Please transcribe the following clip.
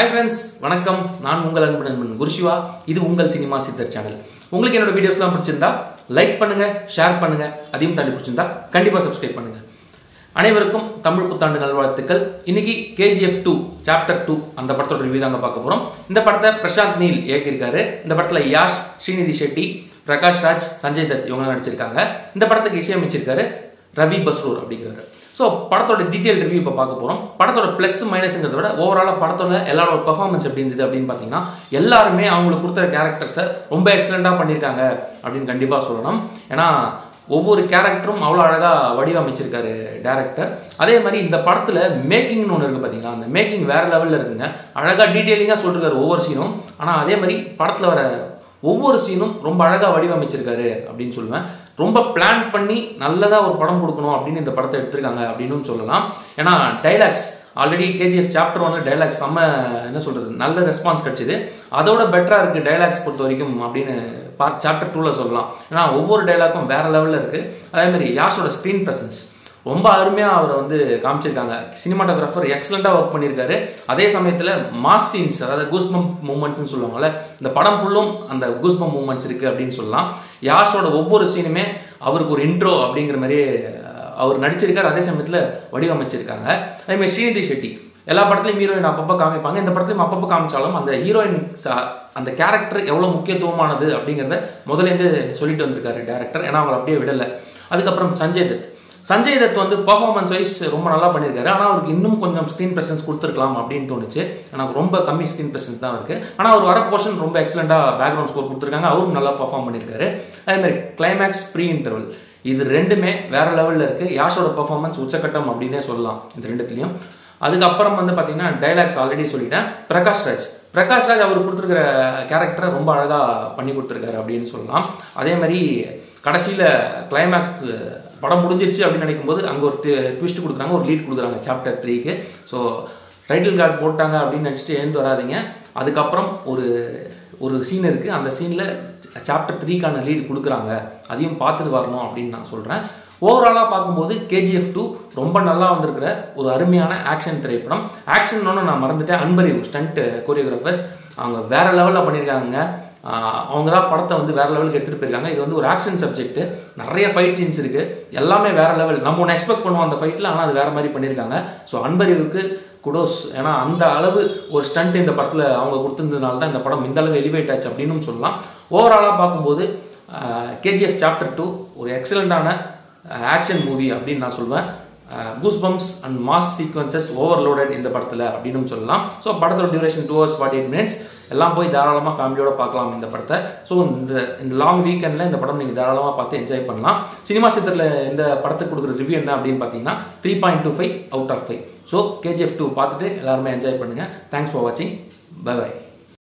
hi friends வணக்கம் நான் உங்கள் அன்பு நண்பன் குருஷிவா இது உங்கள் சினிமா சித்தர் சேனல் உங்களுக்கு என்னோட வீடியோஸ்லாம் பிடிச்சிருந்தா லைக் பண்ணுங்க ஷேர் பண்ணுங்க அதையும் தாண்டி பிடிச்சிருந்தா கண்டிப்பாக சப்ஸ்கிரைப் பண்ணுங்க அனைவருக்கும் தமிழ் புத்தாண்டு நல்வாழ்த்துக்கள் இன்னைக்கு கேஜிஎஃப் டூ சாப்டர் டூ அந்த படத்தோட ரிவ்யூ தாங்க பார்க்க போறோம் இந்த படத்தை பிரசாந்த் நீல் இயக்கியிருக்காரு இந்த படத்துல யாஷ் ஸ்ரீநிதி ஷெட்டி பிரகாஷ் ராஜ் சஞ்சய் தத் இவங்க நடிச்சிருக்காங்க இந்த படத்துக்கு இசையமைச்சிருக்காரு ரவி பஸ்ரூர் அப்படிங்கிறாரு ஸோ படத்தோட டீட்டெயில் ரிவ்யூ இப்போ பார்க்க போகிறோம் படத்தோட ப்ளஸ் மைனஸ்ங்கிறத விட ஓவராலாக படத்தோட எல்லாரோட பெர்ஃபார்மன்ஸ் எப்படி இருந்தது அப்படின்னு பார்த்தீங்கன்னா எல்லாருமே அவங்களுக்கு கொடுத்த கேரக்டர்ஸை ரொம்ப எக்ஸலண்ட்டாக பண்ணியிருக்காங்க அப்படின்னு கண்டிப்பாக சொல்லணும் ஏன்னா ஒவ்வொரு கேரக்டரும் அவ்வளோ அழகாக வடிவமைச்சிருக்காரு டேரக்டர் அதே மாதிரி இந்த படத்தில் மேக்கிங்னு ஒன்று இருக்குது பார்த்தீங்களா அந்த மேக்கிங் வேற லெவலில் இருக்குங்க அழகாக டீட்டெயிலிங்காக சொல்லிருக்காரு ஒவ்வொரு சீனும் ஆனால் அதே மாதிரி படத்தில் வர ஒவ்வொரு சீனும் ரொம்ப அழகாக வடிவமைச்சிருக்காரு அப்படின்னு சொல்லுவேன் ரொம்ப பிளான் பண்ணி நல்லதாக ஒரு படம் கொடுக்கணும் அப்படின்னு இந்த படத்தை எடுத்திருக்காங்க அப்படின்னு சொல்லலாம் ஏன்னா டைலாக்ஸ் ஆல்ரெடி கேஜிஎஃப் சாப்டர் ஒன்று டைலாக்ஸ் செம்ம என்ன சொல்றது நல்ல ரெஸ்பான்ஸ் கிடைச்சிது அதோட பெட்டராக இருக்குது டைலாக்ஸ் பொறுத்த வரைக்கும் அப்படின்னு பார்ட் சாப்டர் டூவில் சொல்லலாம் ஏன்னா ஒவ்வொரு டைலாக்கும் வேற லெவலில் இருக்குது அதே மாதிரி யாஷோட ஸ்க்ரீன் ப்ரெசன்ஸ் ரொம்ப அருமையாக அவரை வந்து காமிச்சிருக்காங்க சினிமாட்டோகிராஃபர் எக்ஸலண்ட்டாக ஒர்க் பண்ணியிருக்காரு அதே சமயத்தில் மாஸ் சீன்ஸ் அதாவது கூஸ்பம் மூமெண்ட்ஸ்னு சொல்லுவாங்கல்ல இந்த படம் ஃபுல்லும் அந்த கூஸ்பம் மூமெண்ட்ஸ் இருக்குது அப்படின்னு சொல்லலாம் யாஷோட ஒவ்வொரு சீனுமே அவருக்கு ஒரு இன்ட்ரோ அப்படிங்கிற மாதிரியே அவர் நடிச்சிருக்காரு அதே சமயத்தில் வடிவமைச்சிருக்காங்க அதே மாதிரி ஸ்ரீநிதி ஷெட்டி எல்லா படத்துலையும் ஹீரோயின் அப்பப்போ காமிப்பாங்க இந்த படத்துலையும் அப்பப்போ காமிச்சாலும் அந்த ஹீரோயின் அந்த கேரக்டர் எவ்வளோ முக்கியத்துவமானது அப்படிங்கிறத முதலேருந்து சொல்லிட்டு வந்திருக்காரு டேரக்டர் ஏன்னா அவங்களை அப்படியே விடலை அதுக்கப்புறம் சஞ்சய் தத் சஞ்சய் தத் வந்து பர்ஃபார்மன்ஸ் வைஸ் ரொம்ப நல்லா பண்ணியிருக்காரு ஆனால் அவருக்கு இன்னும் கொஞ்சம் ஸ்க்ரீன் ப்ரெசன்ஸ் கொடுத்துருக்கலாம் அப்படின்னு தோணுச்சு எனக்கு ரொம்ப கம்மி ஸ்க்ரீன் ப்ரெசன்ஸ் தான் இருக்கு ஆனால் அவர் வர போர்ஷன் ரொம்ப எக்ஸலண்டாக பேக்ரவுண்ட் ஸ்கோர் கொடுத்துருக்காங்க அவரும் நல்லா பர்ஃபார்ம் பண்ணியிருக்காரு அதே மாதிரி கிளைமேக்ஸ் ப்ரீ இன்டர்வல் இது ரெண்டுமே வேற லெவலில் இருக்கு யாஷோட பர்ஃபார்மன்ஸ் உச்சக்கட்டம் அப்படின்னே சொல்லலாம் இந்த ரெண்டுத்துலையும் அதுக்கப்புறம் வந்து பார்த்தீங்கன்னா டைலாக்ஸ் ஆல்ரெடி சொல்லிட்டேன் பிரகாஷ் ராஜ் பிரகாஷ் ராஜ் அவர் கொடுத்துருக்கிற கேரக்டரை ரொம்ப அழகாக பண்ணி கொடுத்துருக்காரு அப்படின்னு சொல்லலாம் அதே மாதிரி கடைசியில் கிளைமேக்ஸ்க்கு படம் முடிஞ்சிருச்சு அப்படின்னு நினைக்கும் போது அங்கே ஒரு ட்விஸ்ட் கொடுக்குறாங்க ஒரு லீட் கொடுக்குறாங்க சாப்டர் த்ரீக்கு ஸோ டைட்டில் கார்டு போட்டாங்க அப்படின்னு நினச்சிட்டு எழுந்து வராதிங்க அதுக்கப்புறம் ஒரு ஒரு சீன் இருக்குது அந்த சீனில் சாப்டர் த்ரீக்கான லீட் கொடுக்குறாங்க அதையும் பார்த்துட்டு வரணும் அப்படின்னு நான் சொல்கிறேன் ஓவராலாக பார்க்கும்போது கேஜிஎஃப் டூ ரொம்ப நல்லா வந்திருக்கிற ஒரு அருமையான ஆக்ஷன் திரைப்படம் ஆக்ஷன் ஒன்று நான் மறந்துட்டேன் அன்பறிவு ஸ்டண்ட் கோரியோகிராஃபர்ஸ் அவங்க வேற லெவலில் பண்ணியிருக்காங்க அவங்க தான் படத்தை வந்து வேற லெவலுக்கு எடுத்துகிட்டு போயிருக்காங்க இது வந்து ஒரு ஆக்ஷன் சப்ஜெக்ட் நிறைய ஃபைட் சீன்ஸ் இருக்கு எல்லாமே வேற லெவல் நம்ம ஒன்று எக்ஸ்பெக்ட் பண்ணுவோம் அந்த ஃபைட்டில் ஆனால் அது வேற மாதிரி பண்ணியிருக்காங்க ஸோ அன்பறிவுக்கு குடோஸ் ஏன்னா அந்த அளவு ஒரு ஸ்டண்ட் இந்த படத்தில் அவங்க கொடுத்துருந்ததுனால தான் இந்த படம் இந்த அளவு எலிவேட் ஆச்சு அப்படின்னு சொல்லலாம் ஓவராலாக பார்க்கும்போது கேஜிஎஃப் சாப்டர் டூ ஒரு எக்ஸலண்டான ஆக்ஷன் மூவி அப்படின்னு நான் சொல்வேன் goose bumps and mass sequences overloaded இந்த படத்தில் அப்படின்னு சொல்லலாம் ஸோ படத்தோட duration two hours forty eight minutes எல்லாம் போய் தாராளமாக ஃபேமிலியோட பார்க்கலாம் இந்த படத்தை ஸோ இந்த இந்த லாங் வீக்கெண்டில் இந்த படம் நீங்கள் தாராளமாக பார்த்து என்ஜாய் பண்ணலாம் சினிமா சித்திரத்தில் இந்த படத்துக்கு கொடுக்குற ரிவ்யூ என்ன அப்படின்னு பார்த்தீங்கன்னா three point two five out of five so KGF two பார்த்துட்டு எல்லாருமே என்ஜாய் பண்ணுங்கள் தேங்க்ஸ் ஃபார் வாட்சிங் பை பை